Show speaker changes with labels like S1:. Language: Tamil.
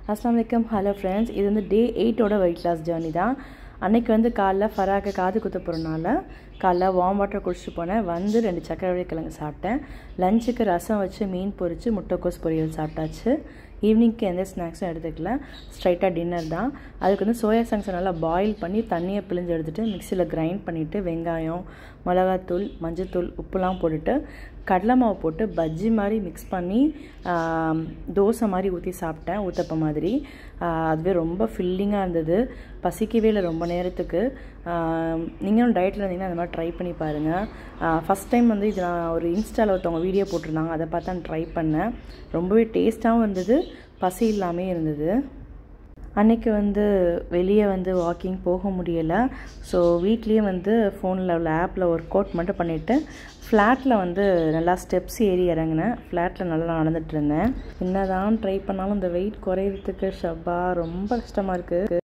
S1: அஸ்லாம் வலைக்கம் ஹலோ ஃப்ரெண்ட்ஸ் இது வந்து டே எயிட்டோட வெயிட் லாஸ் ஜேர்னி தான் அன்னைக்கு வந்து காலைல ஃபராக்கு காது குத்த போகிறனால காலைல வார்ம் வாட்டர் குடிச்சிட்டு போனேன் வந்து ரெண்டு சக்கரவள்ளி கிழங்கு சாப்பிட்டேன் லஞ்சுக்கு ரசம் வச்சு மீன் பொரித்து முட்டைக்கோஸ் பொரியல் சாப்பிட்டாச்சு ஈவினிங்க்கு எந்த ஸ்நாக்ஸும் எடுத்துக்கல ஸ்ட்ரைட்டாக டின்னர் தான் அதுக்கு வந்து சோயா சங்ஸை நல்லா பாயில் பண்ணி தண்ணியை பிழிஞ்சு எடுத்துகிட்டு மிக்சியில் கிரைண்ட் பண்ணிவிட்டு வெங்காயம் மிளகாத்தூள் மஞ்சத்தூள் உப்புலாம் போட்டுட்டு கடலை மாவு போட்டு பஜ்ஜி மாதிரி மிக்ஸ் பண்ணி தோசை மாதிரி ஊற்றி சாப்பிட்டேன் ஊத்தப்ப மாதிரி அதுவே ரொம்ப ஃபில்லிங்காக இருந்தது பசிக்கவே இல்லை ரொம்ப நேரத்துக்கு நீங்களும் டயட்டில் இருந்தீங்கன்னா அந்த மாதிரி ட்ரை பண்ணி பாருங்கள் ஃபஸ்ட் டைம் வந்து இது நான் ஒரு இன்ஸ்டாவில் ஒருத்தவங்க வீடியோ போட்டிருந்தாங்க அதை பார்த்து நான் ட்ரை பண்ணேன் ரொம்பவே டேஸ்ட்டாகவும் இருந்தது பசி இல்லாமல் இருந்தது அன்றைக்கி வந்து வெளியே வந்து வாக்கிங் போக முடியலை ஸோ வீட்லேயே வந்து ஃபோனில் உள்ள ஆப்பில் ஒர்க் அவுட் மட்டும் பண்ணிவிட்டு ஃப்ளாட்டில் வந்து நல்லா ஸ்டெப்ஸ் ஏறி இறங்கினேன் ஃப்ளாட்டில் நல்லா நடந்துகிட்டு இருந்தேன் என்ன தான் ட்ரை பண்ணாலும் இந்த வெயிட் குறையிறதுக்கு ஷப்பா ரொம்ப கஷ்டமாக இருக்குது